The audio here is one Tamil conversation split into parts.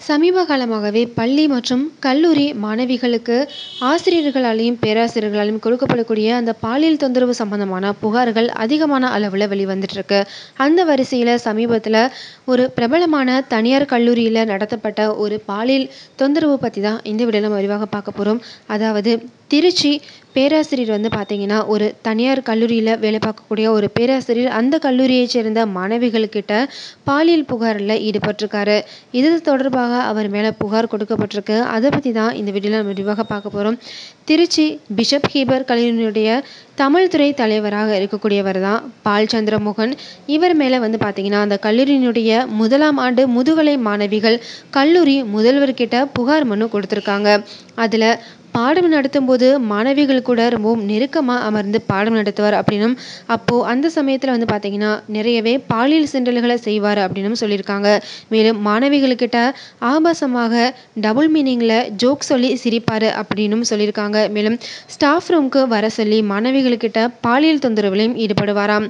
சமீப காலமாகவே பள்ளி மற்றும் கல்லூரி மாணவிகளுக்கு ஆசிரியர்களாலேயும் பேராசிரியர்களாலேயும் கொடுக்கப்படக்கூடிய அந்த பாலியல் தொந்தரவு சம்பந்தமான புகார்கள் அதிகமான அளவில் வெளிவந்துட்டுருக்கு அந்த வரிசையில் சமீபத்தில் ஒரு பிரபலமான தனியார் கல்லூரியில் நடத்தப்பட்ட ஒரு பாலியல் தொந்தரவு பற்றி தான் இந்த வீடியோவில் நம்ம விரிவாக பார்க்க போகிறோம் அதாவது திருச்சி பேராசிரியர் வந்து பார்த்தீங்கன்னா ஒரு தனியார் கல்லூரியில் வேலை பார்க்கக்கூடிய ஒரு பேராசிரியர் அந்த கல்லூரியைச் சேர்ந்த மாணவிகள்கிட்ட பாலியல் புகாரில் ஈடுபட்டிருக்காரு இது தொடர்பாக அவர் மேலே புகார் கொடுக்கப்பட்டிருக்கு அதை பற்றி தான் இந்த வீடியோவில் நம்ம விரிவாக பார்க்க போகிறோம் திருச்சி பிஷப் ஹீபர் கல்லூரியினுடைய தமிழ் துறை தலைவராக இருக்கக்கூடியவர் தான் பால் சந்திரமோகன் இவர் மேலே வந்து பார்த்தீங்கன்னா அந்த கல்லூரியினுடைய முதலாம் ஆண்டு முதுகலை மாணவிகள் கல்லூரி முதல்வர்கிட்ட புகார் மனு கொடுத்துருக்காங்க அதில் பாடம் நடத்தும்போது மாணவிகள் கூட ரொம்பவும் நெருக்கமாக அமர்ந்து பாடம் நடத்துவார் அப்படின்னும் அப்போது அந்த சமயத்தில் வந்து பார்த்தீங்கன்னா நிறையவே பாலியல் சிண்டல்களை செய்வார் அப்படின்னும் சொல்லியிருக்காங்க மேலும் மாணவிகள்கிட்ட ஆபாசமாக டபுள் மீனிங்கில் ஜோக் சொல்லி சிரிப்பார் அப்படின்னும் சொல்லியிருக்காங்க மேலும் ஸ்டாஃப் ரூம்க்கு வர சொல்லி மாணவிகள்கிட்ட பாலியல் தொந்தரவுலையும் ஈடுபடுவாராம்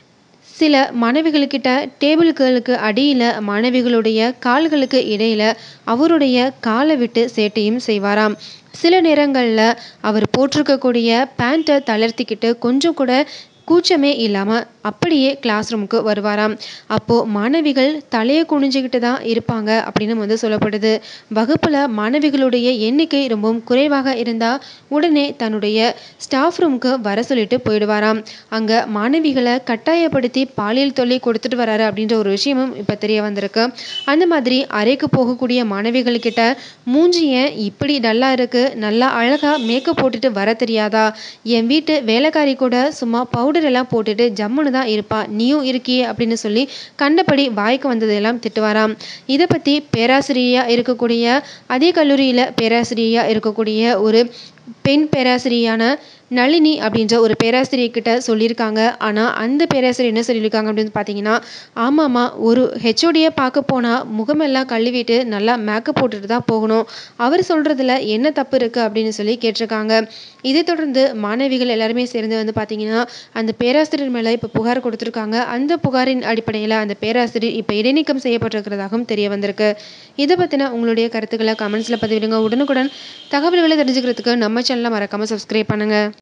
சில மாணவிகள்கிட்ட டேபிள்களுக்கு அடியில் மாணவிகளுடைய கால்களுக்கு இடையில் அவருடைய காலை விட்டு சேட்டையும் செய்வாராம் சில நேரங்களில் அவர் போட்டிருக்கக்கூடிய பேண்ட்டை தளர்த்திக்கிட்டு கொஞ்சம் கூட கூச்சமே இல்லாமல் அப்படியே கிளாஸ் ரூமுக்கு வருவாராம் அப்போது மாணவிகள் தலையை குனிஞ்சுக்கிட்டு தான் இருப்பாங்க அப்படின்னு வந்து சொல்லப்படுது வகுப்பில் மாணவிகளுடைய எண்ணிக்கை ரொம்பவும் குறைவாக இருந்தால் உடனே தன்னுடைய ஸ்டாஃப் ரூமுக்கு வர சொல்லிட்டு போயிடுவாராம் அங்கே மாணவிகளை கட்டாயப்படுத்தி பாலியல் தொல்லை கொடுத்துட்டு வராரு அப்படின்ற ஒரு விஷயமும் இப்போ தெரிய வந்திருக்கு அந்த மாதிரி அறைக்கு போகக்கூடிய மாணவிகள்கிட்ட மூஞ்சி ஏன் இப்படி டல்லாக இருக்குது நல்லா அழகாக மேக்கப் போட்டுட்டு வர தெரியாதா என் வீட்டு வேலைக்காரி கூட சும்மா பவுடர் எல்லாம் போட்டுட்டு ஜம்முன்னு தான் இருப்பா நீயும் இருக்கியே அப்படின்னு சொல்லி கண்டபடி வாய்க்கு வந்ததெல்லாம் திட்டுவாராம் இதை பற்றி பேராசிரியராக இருக்கக்கூடிய அதே கல்லூரியில் பேராசிரியராக இருக்கக்கூடிய ஒரு பெண் பேராசிரியான நளினி அப்படின்ற ஒரு பேராசிரியர்கிட்ட சொல்லியிருக்காங்க ஆனால் அந்த பேராசிரியர் என்ன சொல்லியிருக்காங்க அப்படின்னு பார்த்தீங்கன்னா ஆமாம்மா ஒரு ஹெச்ஓடியை பார்க்க போனால் முகமெல்லாம் கழுவிட்டு நல்லா மேக்கப் போட்டுட்டு தான் போகணும் அவர் சொல்கிறதுல என்ன தப்பு இருக்குது அப்படின்னு சொல்லி கேட்டிருக்காங்க இதை தொடர்ந்து மாணவிகள் எல்லாருமே சேர்ந்து வந்து பார்த்தீங்கன்னா அந்த பேராசிரியர் மேலே இப்போ புகார் கொடுத்துருக்காங்க அந்த புகாரின் அடிப்படையில் அந்த பேராசிரியர் இப்போ இடைநீக்கம் செய்யப்பட்டிருக்கிறதாகவும் தெரிய வந்திருக்கு இதை பற்றின உங்களுடைய கருத்துக்களை கமெண்ட்ஸில் பதிவிடுங்க உடனுக்குடன் தகவல்களை தெரிஞ்சுக்கிறதுக்கு நம்ம சேனலை மறக்காமல் சப்ஸ்கிரைப் பண்ணுங்கள்